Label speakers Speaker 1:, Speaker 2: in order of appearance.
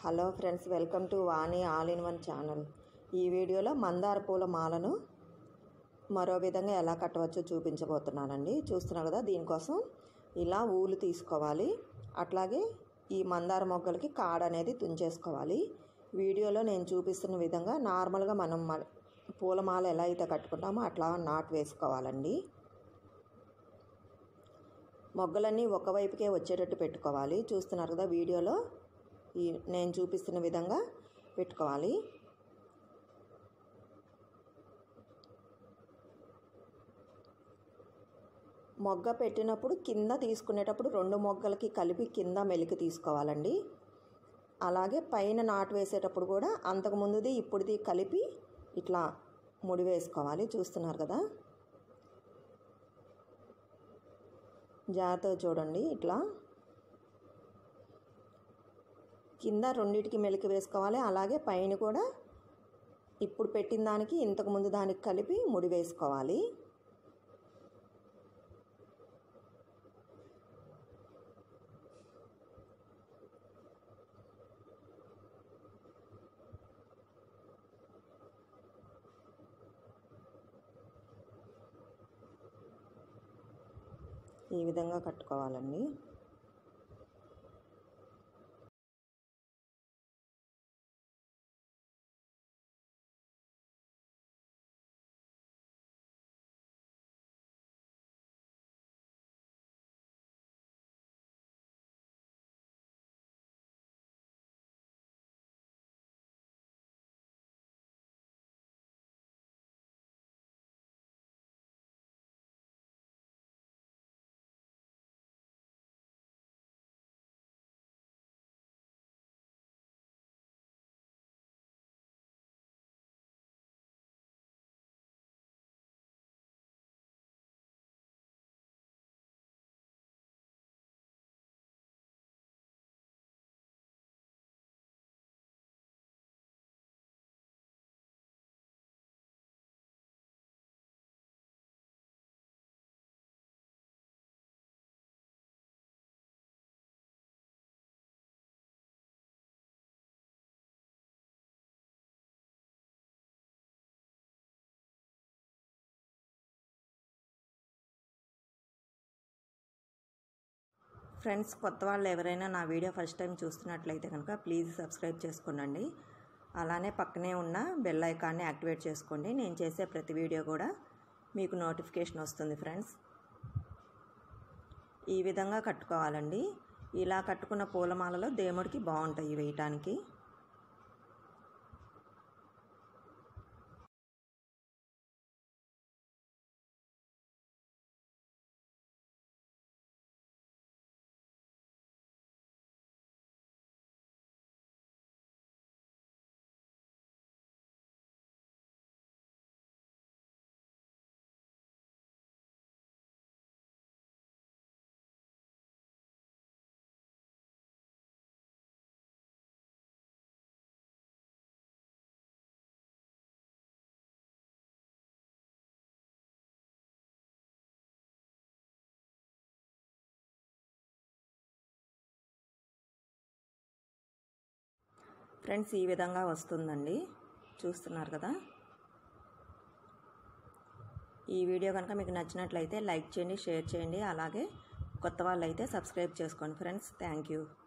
Speaker 1: hello friends welcome to Vani all in one channel ఈ వీడియోలో మందార పూల మాలను మరో విధంగా ఎలా కట్టవచ్చో చూపించబోతున్నానండి చూస్తున్నారు కదా దీనికోసం ఇలా ఊలు తీసుకోవాలి అట్లాగే ఈ మందార మొగ్గలకి కాడ అనేది తుంచేసుకోవాలి వీడియోలో నేను చూపిస్తున్న విధంగా నార్మల్గా మనం మ- పూలమాల ఎలా అయితే కట్టుకుంటామో అట్లా నాటు వేసుకోవాలండి మొగ్గలన్నీ ఒకవైపుకే వచ్చేటట్టు పెట్టుకోవాలి చూస్తున్నారు కదా వీడియోలో ఈ నేను చూపిస్తున్న విధంగా పెట్టుకోవాలి మొగ్గ పెట్టినప్పుడు కింద తీసుకునేటప్పుడు రెండు మొగ్గలకి కలిపి కింద మెలికి తీసుకోవాలండి అలాగే పైన నాటు వేసేటప్పుడు కూడా అంతకు ముందుది ఇప్పుడుది కలిపి ఇట్లా ముడి వేసుకోవాలి చూస్తున్నారు కదా జాగ్రత్తగా చూడండి ఇట్లా కింద రెండిటికి మెలికి వేసుకోవాలి అలాగే పైన కూడా ఇప్పుడు పెట్టిన దానికి ఇంతకు ముందు దానికి కలిపి ముడి వేసుకోవాలి ఈ విధంగా కట్టుకోవాలండి ఫ్రెండ్స్ కొత్త వాళ్ళు ఎవరైనా నా వీడియో ఫస్ట్ టైం చూస్తున్నట్లయితే కనుక ప్లీజ్ సబ్స్క్రైబ్ చేసుకోండి అలానే పక్కనే ఉన్న బెల్ ఐకాన్ని యాక్టివేట్ చేసుకోండి నేను చేసే ప్రతి వీడియో కూడా మీకు నోటిఫికేషన్ వస్తుంది ఫ్రెండ్స్ ఈ విధంగా కట్టుకోవాలండి ఇలా కట్టుకున్న పూలమాలలో దేవుడికి బాగుంటాయి వేయటానికి ఫ్రెండ్స్ ఈ విధంగా వస్తుందండి చూస్తున్నారు కదా ఈ వీడియో కనుక మీకు నచ్చినట్లయితే లైక్ చేయండి షేర్ చేయండి అలాగే కొత్త వాళ్ళు అయితే సబ్స్క్రైబ్ చేసుకోండి ఫ్రెండ్స్ థ్యాంక్ యూ